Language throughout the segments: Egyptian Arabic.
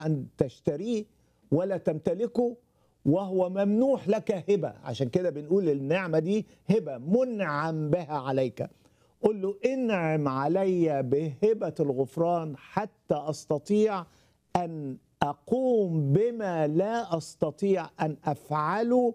أن تشتريه ولا تمتلكه وهو ممنوح لك هبة عشان كده بنقول النعمة دي هبة منعم بها عليك قل له انعم علي بهبة الغفران حتى أستطيع أن أقوم بما لا أستطيع أن أفعله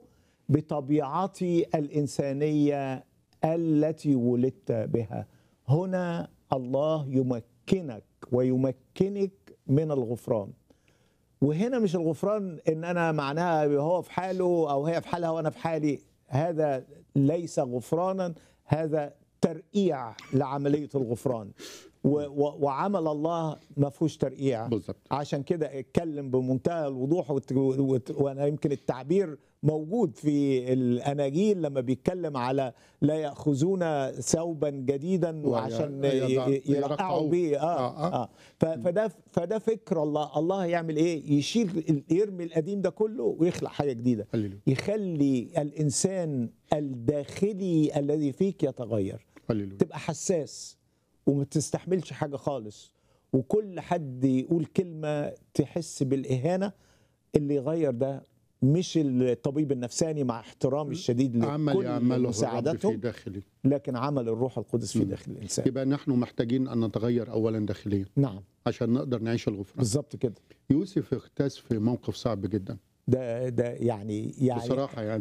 بطبيعتي الإنسانية التي ولدت بها هنا الله يمكنك ويمكنك من الغفران وهنا مش الغفران ان انا معناها هو في حاله او هي في حالها وانا في حالي هذا ليس غفرانا هذا ترقيع لعمليه الغفران و و وعمل الله ما فيهوش ترقيع بالظبط عشان كده اتكلم بمنتهى الوضوح وت- وت- وانا يمكن التعبير موجود في الاناجيل لما بيتكلم على لا ياخذون ثوبا جديدا وي- وعشان يضع- ي- ي- يرقعوا يرقعوه. بيه اه, آه، آه. آه. ف- فده فده فكر الله الله يعمل ايه يشيل ال- يرمي القديم ده كله ويخلق حاجه جديده هللويا يخلي الانسان الداخلي الذي فيك يتغير هللويا تبقى حساس وما تستحملش حاجه خالص وكل حد يقول كلمه تحس بالاهانه اللي يغير ده مش الطبيب النفساني مع احترامي الشديد عمل لكل يعمله الرب في مساعدتهم داخلي لكن عمل الروح القدس في مم. داخل الانسان يبقى نحن محتاجين ان نتغير اولا داخليا نعم عشان نقدر نعيش الغفران بالظبط كده يوسف اختاس في موقف صعب جدا ده ده يعني يعني بصراحه يعني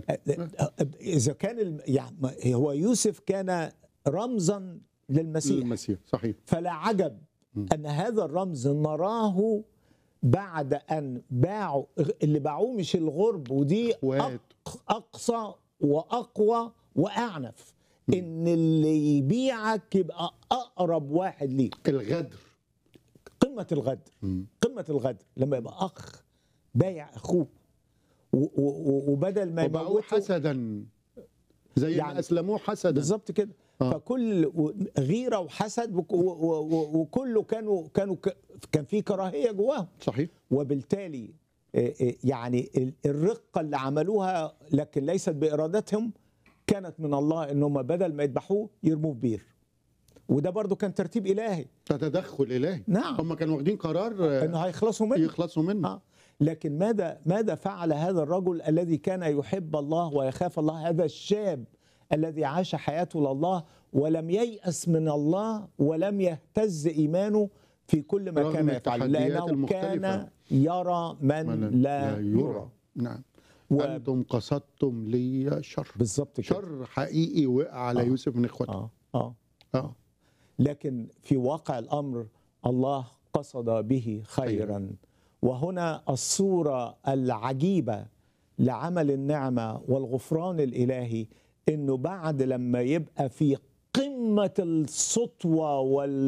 اذا كان الم- يعني هو يوسف كان رمزا للمسيح المسيح صحيح فلا عجب م. ان هذا الرمز نراه بعد ان باعوا اللي باعوه مش الغرب ودي اخوات أق- اقصى واقوى واعنف ان اللي يبيعك يبقى اقرب واحد ليك الغدر قمه الغدر مم. قمه الغدر لما يبقى اخ بايع اخوه و- و- و- وبدل ما وباعوه يموته حسدا زي ما يعني اسلموه حسدا بالظبط كده آه. فكل و- غيره وحسد وك- و- و- و- وكله كانوا كانوا ك- كان في كراهيه جواهم صحيح وبالتالي آه، آه، يعني ال- الرقه اللي عملوها لكن ليست بارادتهم كانت من الله انهم بدل ما يذبحوه يرموه في بير وده برضو كان ترتيب الهي ده تدخل الهي نعم هم كانوا واخدين قرار آه، انه هيخلصوا منه يخلصوا منه آه. لكن ماذا ماذا فعل هذا الرجل الذي كان يحب الله ويخاف الله هذا الشاب الذي عاش حياته لله ولم ييأس من الله ولم يهتز إيمانه في كل ما رغم كان يفعل التحديات لأنه المختلفة. كان يرى من, من لا يرى نعم و- انتم قصدتم لي شر بالظبط كده شر حقيقي وقع على آه. يوسف من اخوته آه. آه. آه. لكن في واقع الامر الله قصد به خيرا وهنا الصوره العجيبه لعمل النعمه والغفران الالهي انه بعد لما يبقى في قمه السطوه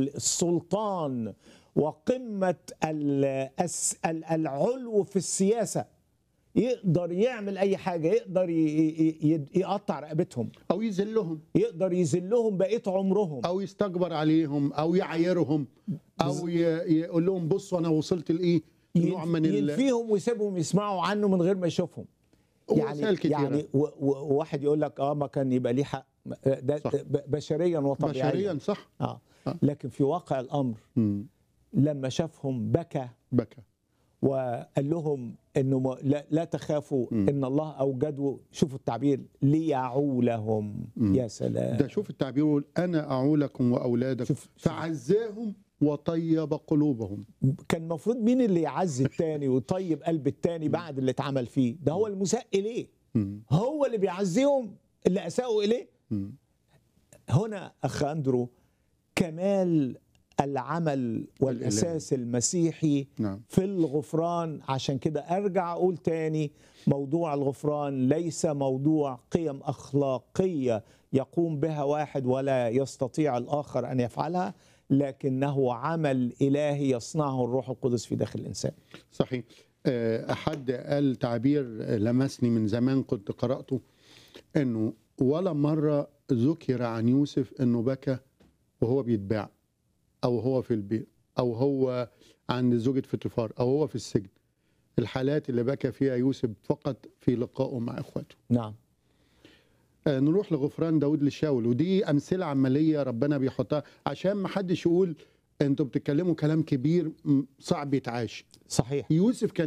والسلطان وقمه ال- الس- ال- العلو في السياسه يقدر يعمل اي حاجه يقدر ي- ي- ي- يقطع رقبتهم او يذلهم يقدر يذلهم بقيه عمرهم او يستكبر عليهم او يعايرهم او ي- يقول لهم بصوا انا وصلت لايه نوع من ال- ينفيهم ويسيبهم يسمعوا عنه من غير ما يشوفهم يعني وسائل كتيرة. يعني و- و- وواحد يقول لك اه ما كان يبقى ليه حق ده صح. ب- بشريا وطبيعيا بشريا صح آه. آه. لكن في واقع الامر مم. لما شافهم بكى بكى وقال لهم انه ما- لا, لا تخافوا مم. ان الله اوجده شوفوا التعبير ليعولهم مم. يا سلام ده شوف التعبير يقول انا اعولكم واولادكم شوف- شوف. فعزاهم وطيب قلوبهم كان المفروض مين اللي يعزي التاني ويطيب قلب التاني بعد اللي اتعمل فيه ده هو المساء اليه مم. هو اللي بيعزيهم اللي اساءوا اليه مم. هنا اخ اندرو كمال العمل والاساس المسيحي نعم في الغفران عشان كده ارجع اقول تاني موضوع الغفران ليس موضوع قيم اخلاقيه يقوم بها واحد ولا يستطيع الاخر ان يفعلها لكنه عمل الهي يصنعه الروح القدس في داخل الانسان صحيح آه، أحد قال تعبير لمسني من زمان كنت قرأته أنه ولا مرة ذكر عن يوسف أنه بكى وهو بيتباع أو هو في البيت أو هو عند زوجة فطفار أو هو في السجن الحالات اللي بكى فيها يوسف فقط في لقائه مع إخواته نعم آه، نروح لغفران داود للشاول ودي أمثلة عملية ربنا بيحطها عشان ما حدش يقول انتوا بتتكلموا كلام كبير م- صعب يتعاش صحيح يوسف كان